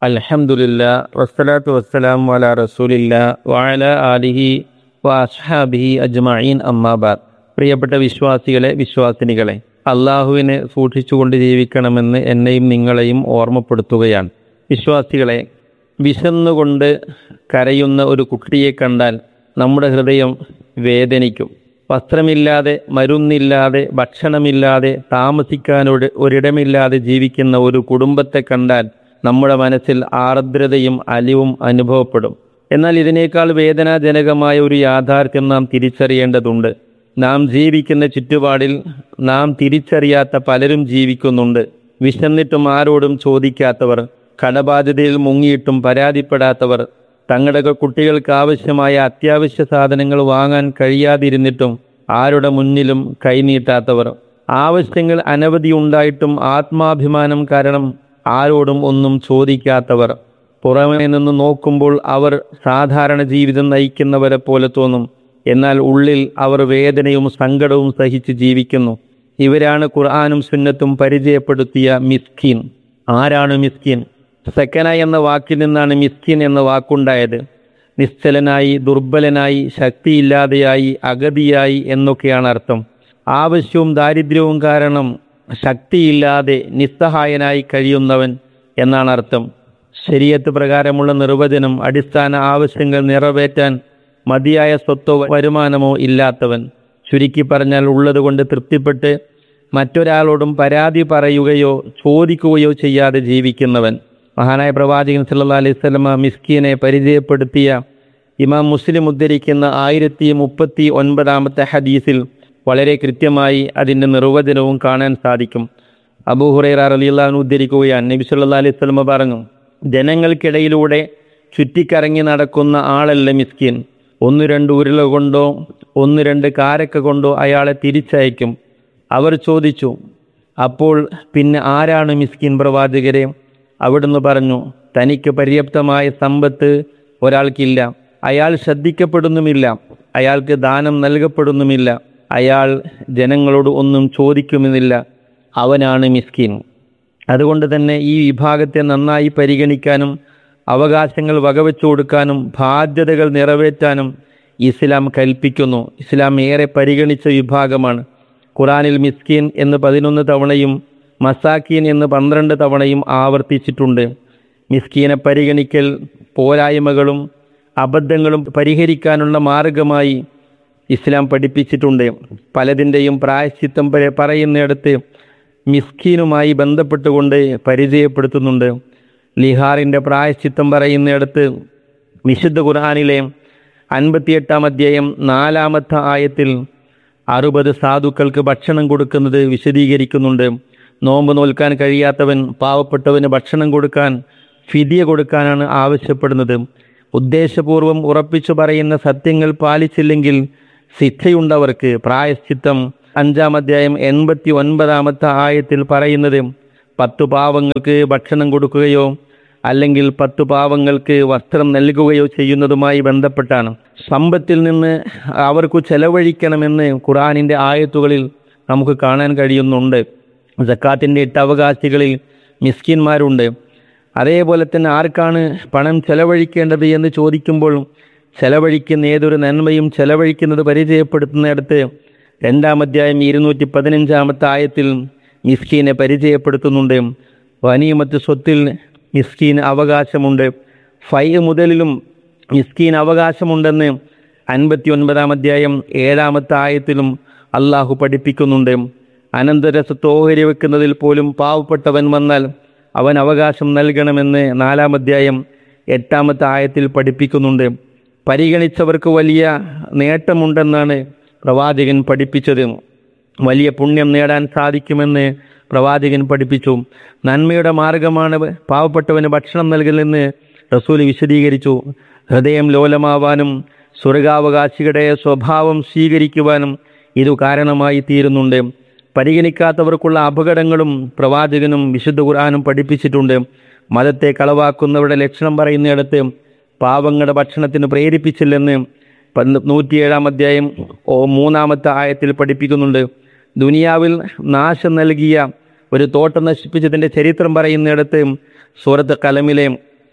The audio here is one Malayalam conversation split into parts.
അൽഹംദുലില്ലാ വസ്സലാത്തു വസ്സലാം വല റസൂലില്ല വാല ആലിഹി വഅസ്ഹാബിഹി അജ്മഈൻ അമ്മാബാദ് പ്രിയപ്പെട്ട വിശ്വാസികളെ വിശ്വാസിനികളെ അള്ളാഹുവിനെ സൂക്ഷിച്ചുകൊണ്ട് ജീവിക്കണമെന്ന് എന്നെയും നിങ്ങളെയും ഓർമ്മപ്പെടുത്തുകയാണ് വിശ്വാസികളെ വിശന്നുകൊണ്ട് കരയുന്ന ഒരു കുട്ടിയെ കണ്ടാൽ നമ്മുടെ ഹൃദയം വേദനിക്കും വസ്ത്രമില്ലാതെ മരുന്നില്ലാതെ ഭക്ഷണമില്ലാതെ താമസിക്കാനൊരു ഒരിടമില്ലാതെ ജീവിക്കുന്ന ഒരു കുടുംബത്തെ കണ്ടാൽ നമ്മുടെ മനസ്സിൽ ആർദ്രതയും അലിവും അനുഭവപ്പെടും എന്നാൽ ഇതിനേക്കാൾ വേദനാജനകമായ ഒരു യാഥാർത്ഥ്യം നാം തിരിച്ചറിയേണ്ടതുണ്ട് നാം ജീവിക്കുന്ന ചുറ്റുപാടിൽ നാം തിരിച്ചറിയാത്ത പലരും ജീവിക്കുന്നുണ്ട് വിശന്നിട്ടും ആരോടും ചോദിക്കാത്തവർ കടബാധ്യതയിൽ മുങ്ങിയിട്ടും പരാതിപ്പെടാത്തവർ തങ്ങളുടെ കുട്ടികൾക്ക് ആവശ്യമായ അത്യാവശ്യ സാധനങ്ങൾ വാങ്ങാൻ കഴിയാതിരുന്നിട്ടും ആരുടെ മുന്നിലും കൈനീട്ടാത്തവർ ആവശ്യങ്ങൾ അനവധി ഉണ്ടായിട്ടും ആത്മാഭിമാനം കാരണം ആരോടും ഒന്നും ചോദിക്കാത്തവർ പുറമേ നിന്ന് നോക്കുമ്പോൾ അവർ സാധാരണ ജീവിതം നയിക്കുന്നവരെ പോലെ തോന്നും എന്നാൽ ഉള്ളിൽ അവർ വേദനയും സങ്കടവും സഹിച്ച് ജീവിക്കുന്നു ഇവരാണ് ഖുർആാനും സുന്നത്തും പരിചയപ്പെടുത്തിയ മിസ്കീൻ ആരാണ് മിസ്കീൻ സെക്കന എന്ന വാക്കിൽ നിന്നാണ് മിസ്കിൻ എന്ന വാക്കുണ്ടായത് നിശ്ചലനായി ദുർബലനായി ശക്തിയില്ലാതെയായി അഗതിയായി എന്നൊക്കെയാണ് അർത്ഥം ആവശ്യവും ദാരിദ്ര്യവും കാരണം ശക്തിയില്ലാതെ നിസ്സഹായനായി കഴിയുന്നവൻ എന്നാണ് അർത്ഥം ശരീരത്ത് പ്രകാരമുള്ള നിർവചനം അടിസ്ഥാന ആവശ്യങ്ങൾ നിറവേറ്റാൻ മതിയായ സ്വത്തോ വരുമാനമോ ഇല്ലാത്തവൻ ചുരുക്കി പറഞ്ഞാൽ ഉള്ളതുകൊണ്ട് തൃപ്തിപ്പെട്ട് മറ്റൊരാളോടും പരാതി പറയുകയോ ചോദിക്കുകയോ ചെയ്യാതെ ജീവിക്കുന്നവൻ മഹാനായ പ്രവാചകൻ സല്ലാ അലൈഹി സ്വലമ മിസ്കീനെ പരിചയപ്പെടുത്തിയ ഇമാം മുസ്ലിം ഉദ്ധരിക്കുന്ന ആയിരത്തി മുപ്പത്തി ഒൻപതാമത്തെ ഹദീസിൽ വളരെ കൃത്യമായി അതിൻ്റെ നിർവചനവും കാണാൻ സാധിക്കും അബൂ ഹുറൈറ റലിയുള്ളഹാൻ ഉദ്ധരിക്കുകയാണ് നബി സല്ലാ അലൈഹി സ്വലമ പറഞ്ഞു ജനങ്ങൾക്കിടയിലൂടെ ചുറ്റിക്കറങ്ങി നടക്കുന്ന ആളല്ല മിസ്കിൻ ഒന്ന് രണ്ട് ഉരുള കൊണ്ടോ ഒന്ന് രണ്ട് കാരക്ക കൊണ്ടോ അയാളെ തിരിച്ചയക്കും അവർ ചോദിച്ചു അപ്പോൾ പിന്നെ ആരാണ് മിസ്കിൻ പ്രവാചകരെ അവിടുന്ന് പറഞ്ഞു തനിക്ക് പര്യാപ്തമായ സമ്പത്ത് ഒരാൾക്കില്ല അയാൾ ശ്രദ്ധിക്കപ്പെടുന്നുമില്ല അയാൾക്ക് ദാനം നൽകപ്പെടുന്നുമില്ല അയാൾ ജനങ്ങളോട് ഒന്നും ചോദിക്കുമെന്നില്ല അവനാണ് മിസ്കിൻ അതുകൊണ്ട് തന്നെ ഈ വിഭാഗത്തെ നന്നായി പരിഗണിക്കാനും അവകാശങ്ങൾ വകവെച്ചു കൊടുക്കാനും ബാധ്യതകൾ നിറവേറ്റാനും ഇസ്ലാം കൽപ്പിക്കുന്നു ഇസ്ലാം ഏറെ പരിഗണിച്ച വിഭാഗമാണ് ഖുറാനിൽ മിസ്കിൻ എന്ന് പതിനൊന്ന് തവണയും മസാക്കീൻ എന്ന് പന്ത്രണ്ട് തവണയും ആവർത്തിച്ചിട്ടുണ്ട് മിസ്കീനെ പരിഗണിക്കൽ പോരായ്മകളും അബദ്ധങ്ങളും പരിഹരിക്കാനുള്ള മാർഗമായി ഇസ്ലാം പഠിപ്പിച്ചിട്ടുണ്ട് പലതിൻ്റെയും പ്രായശ്ചിത്തം പറയുന്നിടത്ത് മിസ്കീനുമായി ബന്ധപ്പെട്ടുകൊണ്ട് പരിചയപ്പെടുത്തുന്നുണ്ട് ലിഹാറിൻ്റെ പ്രായശ്ചിത്തം പറയുന്നിടത്ത് വിശുദ്ധ ഖുർആാനിലെ അൻപത്തിയെട്ടാം അധ്യായം നാലാമത്തെ ആയത്തിൽ അറുപത് സാധുക്കൾക്ക് ഭക്ഷണം കൊടുക്കുന്നത് വിശദീകരിക്കുന്നുണ്ട് നോമ്പ് നോൽക്കാൻ കഴിയാത്തവൻ പാവപ്പെട്ടവന് ഭക്ഷണം കൊടുക്കാൻ ഫിദിയ കൊടുക്കാനാണ് ആവശ്യപ്പെടുന്നത് ഉദ്ദേശപൂർവം ഉറപ്പിച്ചു പറയുന്ന സത്യങ്ങൾ പാലിച്ചില്ലെങ്കിൽ ശിക്ഷയുണ്ടവർക്ക് പ്രായശ്ചിത്തം അഞ്ചാം അധ്യായം എൺപത്തി ഒൻപതാമത്തെ ആയത്തിൽ പറയുന്നത് പത്തു പാവങ്ങൾക്ക് ഭക്ഷണം കൊടുക്കുകയോ അല്ലെങ്കിൽ പത്തു പാവങ്ങൾക്ക് വസ്ത്രം നൽകുകയോ ചെയ്യുന്നതുമായി ബന്ധപ്പെട്ടാണ് സമ്പത്തിൽ നിന്ന് അവർക്ക് ചെലവഴിക്കണമെന്ന് ഖുറാനിൻ്റെ ആയത്തുകളിൽ നമുക്ക് കാണാൻ കഴിയുന്നുണ്ട് ജക്കാത്തിൻ്റെ എട്ട് അവകാശികളിൽ മിസ്കിന്മാരുണ്ട് അതേപോലെ തന്നെ ആർക്കാണ് പണം ചെലവഴിക്കേണ്ടത് എന്ന് ചോദിക്കുമ്പോൾ ചെലവഴിക്കുന്ന ഏതൊരു നന്മയും ചെലവഴിക്കുന്നത് പരിചയപ്പെടുത്തുന്നിടത്ത് രണ്ടാം അധ്യായം ഇരുന്നൂറ്റി പതിനഞ്ചാമത്തെ ആയത്തിൽ മിസ്കീനെ പരിചയപ്പെടുത്തുന്നുണ്ട് വനീമത്ത് സ്വത്തിൽ മിസ്കീൻ അവകാശമുണ്ട് ഫൈ മുതലിലും മിസ്കീൻ അവകാശമുണ്ടെന്ന് അൻപത്തി ഒൻപതാം അധ്യായം ഏഴാമത്തെ ആയത്തിലും അള്ളാഹു പഠിപ്പിക്കുന്നുണ്ട് അനന്തരസത്ത് ഓഹരി വെക്കുന്നതിൽ പോലും പാവപ്പെട്ടവൻ വന്നാൽ അവൻ അവകാശം നൽകണമെന്ന് നാലാം അധ്യായം എട്ടാമത്തെ ആയത്തിൽ പഠിപ്പിക്കുന്നുണ്ട് പരിഗണിച്ചവർക്ക് വലിയ നേട്ടമുണ്ടെന്നാണ് പ്രവാചകൻ പഠിപ്പിച്ചത് വലിയ പുണ്യം നേടാൻ സാധിക്കുമെന്ന് പ്രവാചകൻ പഠിപ്പിച്ചു നന്മയുടെ മാർഗമാണ് പാവപ്പെട്ടവന് ഭക്ഷണം നൽകലെന്ന് റസൂൽ വിശദീകരിച്ചു ഹൃദയം ലോലമാവാനും സ്വർഗാവകാശികളുടെ സ്വഭാവം സ്വീകരിക്കുവാനും ഇത് കാരണമായി തീരുന്നുണ്ട് പരിഗണിക്കാത്തവർക്കുള്ള അപകടങ്ങളും പ്രവാചകനും വിശുദ്ധ ഖുർആാനും പഠിപ്പിച്ചിട്ടുണ്ട് മതത്തെ കളവാക്കുന്നവരുടെ ലക്ഷണം പറയുന്നിടത്ത് പാവങ്ങളുടെ ഭക്ഷണത്തിന് പ്രേരിപ്പിച്ചില്ലെന്ന് നൂറ്റിയേഴാം അധ്യായം ഓ മൂന്നാമത്തെ ആയത്തിൽ പഠിപ്പിക്കുന്നുണ്ട് ദുനിയാവിൽ നാശം നൽകിയ ഒരു തോട്ടം നശിപ്പിച്ചതിൻ്റെ ചരിത്രം പറയുന്നിടത്ത് സൂറത്ത് കലമിലെ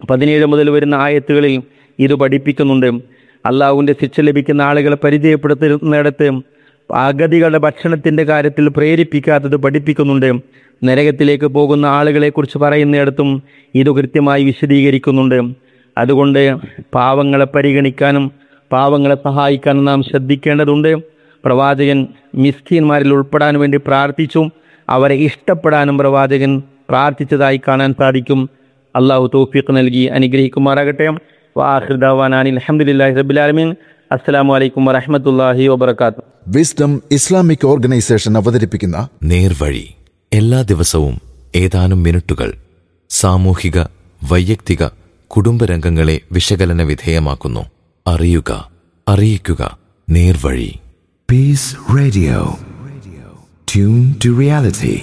പതിനേഴ് മുതൽ വരുന്ന ആയത്തുകളിൽ ഇത് പഠിപ്പിക്കുന്നുണ്ട് അള്ളാഹുവിൻ്റെ ശിക്ഷ ലഭിക്കുന്ന ആളുകളെ പരിചയപ്പെടുത്തുന്നിടത്ത് അഗതികളുടെ ഭക്ഷണത്തിൻ്റെ കാര്യത്തിൽ പ്രേരിപ്പിക്കാത്തത് പഠിപ്പിക്കുന്നുണ്ട് നരകത്തിലേക്ക് പോകുന്ന ആളുകളെക്കുറിച്ച് പറയുന്നിടത്തും ഇത് കൃത്യമായി വിശദീകരിക്കുന്നുണ്ട് അതുകൊണ്ട് പാവങ്ങളെ പരിഗണിക്കാനും പാവങ്ങളെ സഹായിക്കാനും നാം ശ്രദ്ധിക്കേണ്ടതുണ്ട് പ്രവാചകൻ മിസ്കീന്മാരിൽ ഉൾപ്പെടാൻ വേണ്ടി പ്രാർത്ഥിച്ചു അവരെ ഇഷ്ടപ്പെടാനും പ്രവാചകൻ പ്രാർത്ഥിച്ചതായി കാണാൻ സാധിക്കും അള്ളാഹു തൗഫീഖ് നൽകി അനുഗ്രഹിക്കുമാറാകട്ടെ വാഹിർദാവാനാൻ അലഹമുല്ലാഹി റബുലാലമീൻ അസ്സലാമു അലൈക്കും വറഹമത്തല്ലാഹി വബർക്കാത്തു വിസ്ഡം ഇസ്ലാമിക് ഓർഗനൈസേഷൻ അവതരിപ്പിക്കുന്ന നേർവഴി എല്ലാ ദിവസവും ഏതാനും മിനിറ്റുകൾ സാമൂഹിക വൈയക്തിക കുടുംബരംഗങ്ങളെ വിശകലന വിധേയമാക്കുന്നു അറിയുക അറിയിക്കുക നേർവഴി Peace Radio. Tune to reality.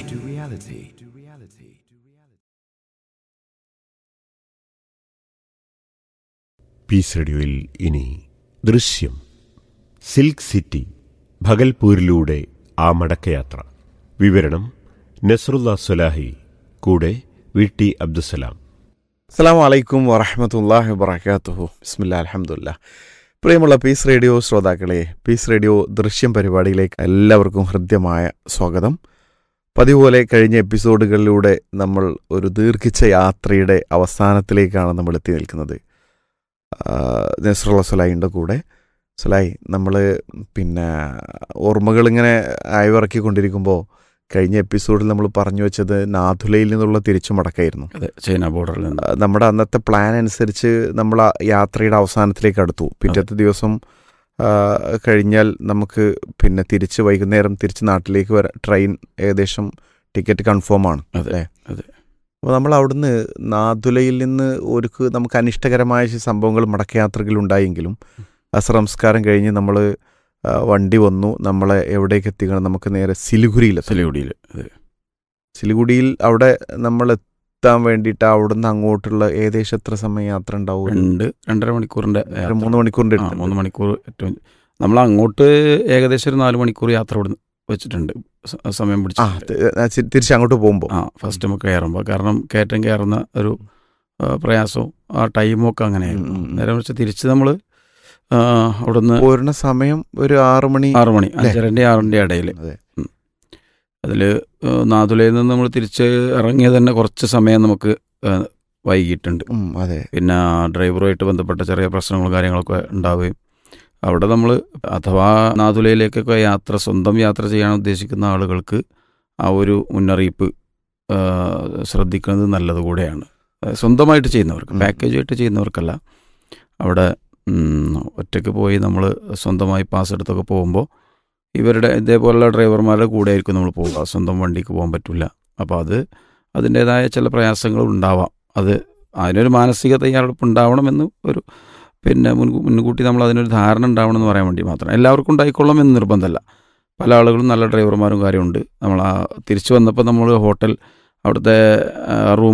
Peace റേഡിയോയിൽ ഇനി ദൃശ്യം സിൽക്ക് സിറ്റി ഭഗൽപൂരിലൂടെ ആ മടക്കയാത്ര വിവരണം നസറുല്ല സുലാഹി കൂടെ വി ടി അബ്ദുസലാം അസ്സാം വലൈക്കും വറഹമത്തല്ലാഹി വബർക്കാത്തുഹു ബിസ്മില്ല അലഹമുല്ല പ്രിയമുള്ള പീസ് റേഡിയോ ശ്രോതാക്കളെ പീസ് റേഡിയോ ദൃശ്യം പരിപാടിയിലേക്ക് എല്ലാവർക്കും ഹൃദ്യമായ സ്വാഗതം പതിപോലെ കഴിഞ്ഞ എപ്പിസോഡുകളിലൂടെ നമ്മൾ ഒരു ദീർഘിച്ച യാത്രയുടെ അവസാനത്തിലേക്കാണ് നമ്മൾ എത്തി നിൽക്കുന്നത് നസ്രുള്ള സുലായിൻ്റെ കൂടെ സുലായി നമ്മൾ പിന്നെ ഓർമ്മകൾ ഇങ്ങനെ അയവിറക്കിക്കൊണ്ടിരിക്കുമ്പോൾ കഴിഞ്ഞ എപ്പിസോഡിൽ നമ്മൾ പറഞ്ഞു വെച്ചത് നാഥുലയിൽ നിന്നുള്ള തിരിച്ചു മടക്കായിരുന്നു അതെ ചൈന ബോർഡറിൽ നിന്ന് ആ, നമ്മുടെ അന്നത്തെ പ്ലാൻ അനുസരിച്ച് നമ്മൾ ആ യാത്രയുടെ അവസാനത്തിലേക്ക് അടുത്തു പിറ്റത്തെ ദിവസം ആ, കഴിഞ്ഞാൽ നമുക്ക് പിന്നെ തിരിച്ച് വൈകുന്നേരം തിരിച്ച് നാട്ടിലേക്ക് വരാൻ ട്രെയിൻ ഏകദേശം ടിക്കറ്റ് കൺഫേം ആണ് അതെ അല്ലേ അതെ അപ്പോൾ നമ്മൾ അവിടുന്ന് നാദുലയിൽ നിന്ന് ഒരു നമുക്ക് അനിഷ്ടകരമായ ചില സംഭവങ്ങൾ മടക്കയാത്രകൾ ഉണ്ടായെങ്കിലും അസംസ്കാരം കഴിഞ്ഞ് നമ്മൾ വണ്ടി വന്നു നമ്മളെ എവിടേക്ക് എത്തിക്കണം നമുക്ക് നേരെ സിലിഗുരിയിലെത്തി സിലിഗുഡിയിൽ അതെ സിലിഗുഡിയിൽ അവിടെ നമ്മൾ എത്താൻ വേണ്ടിയിട്ട് അവിടുന്ന് അങ്ങോട്ടുള്ള ഏകദേശം എത്ര സമയം യാത്ര ഉണ്ടാവും ഒരു രണ്ട് രണ്ടര മണിക്കൂറിന്റെ ഒരു യാത്ര. മൂന്ന് മണിക്കൂറിന്റെ ആ, അടുത്ത് മൂന്ന് മണിക്കൂർ ഏറ്റവും നമ്മൾ അങ്ങോട്ട് ഏകദേശം ഒരു നാല് മണിക്കൂർ യാത്ര ഇവിടെ വെച്ചിട്ടുണ്ട് സ- സമയം ആ പിടിച്ചു തി- ആ, ചി- തിരിച്ച് അങ്ങോട്ട് പോകുമ്പോൾ ആ ഫസ്റ്റ് നമുക്ക് കയറുമ്പോൾ കാരണം കയറ്റം കയറുന്ന ഒരു ആ, പ്രയാസവും ആ ടൈമും ഒക്കെ അങ്ങനെയായിരുന്നു ഉം, ഉം. നേരെ വെച്ച് തിരിച്ച് നമ്മൾ അവിടുന്ന് പോരുന്ന സമയം ഒരു ആറ് മണി ആറു മണി അല്ലേ? അഞ്ചരൻ്റെ ആറിൻ്റെ ഇടയിൽ അതെ അതിൽ നാതുലയിൽ നിന്ന് നമ്മൾ തിരിച്ച് ഇറങ്ങിയ തന്നെ കുറച്ച് സമയം നമുക്ക് ആ, വൈകിട്ടുണ്ട് ഉം, അതെ പിന്നെ ഡ്രൈവറുമായിട്ട് ബന്ധപ്പെട്ട ചെറിയ പ്രശ്നങ്ങളും കാര്യങ്ങളൊക്കെ ഉണ്ടാവുകയും അവിടെ നമ്മൾ അഥവാ നാതുലയിലേക്കൊക്കെ യാത്ര സ്വന്തം യാത്ര ചെയ്യാൻ ഉദ്ദേശിക്കുന്ന ആളുകൾക്ക് ആ ഒരു മുന്നറിയിപ്പ് ആ, ശ്രദ്ധിക്കുന്നത് നല്ലത് കൂടെയാണ് ആ, സ്വന്തമായിട്ട് ചെയ്യുന്നവർക്ക് ഉം. പാക്കേജായിട്ട് ചെയ്യുന്നവർക്കല്ല അവിടെ ഉം, ഒറ്റയ്ക്ക് പോയി നമ്മൾ സ്വന്തമായി പാസ് എടുത്തൊക്കെ പോകുമ്പോൾ ഇവരുടെ ഇതേപോലുള്ള ഡ്രൈവർമാരുടെ കൂടെ ആയിരിക്കും നമ്മൾ പോവുക സ്വന്തം വണ്ടിക്ക് പോകാൻ പറ്റില്ല അപ്പോൾ അത് അതിൻ്റേതായ ചില പ്രയാസങ്ങൾ ഉണ്ടാവാം അത് അതിനൊരു മാനസിക തയ്യാറെടുപ്പ് ഉണ്ടാവണമെന്ന് ഒരു പിന്നെ മുൻകൂ മുൻകൂട്ടി നമ്മൾ അതിനൊരു ധാരണ ഉണ്ടാവണമെന്ന് പറയാൻ വേണ്ടി മാത്രം എല്ലാവർക്കും ഉണ്ടായിക്കൊള്ളാം എന്ന് നിർബന്ധമല്ല പല ആളുകളും നല്ല ഡ്രൈവർമാരും കാര്യമുണ്ട് നമ്മൾ ആ തിരിച്ചു വന്നപ്പോൾ നമ്മൾ ഹോട്ടൽ അവിടുത്തെ റൂം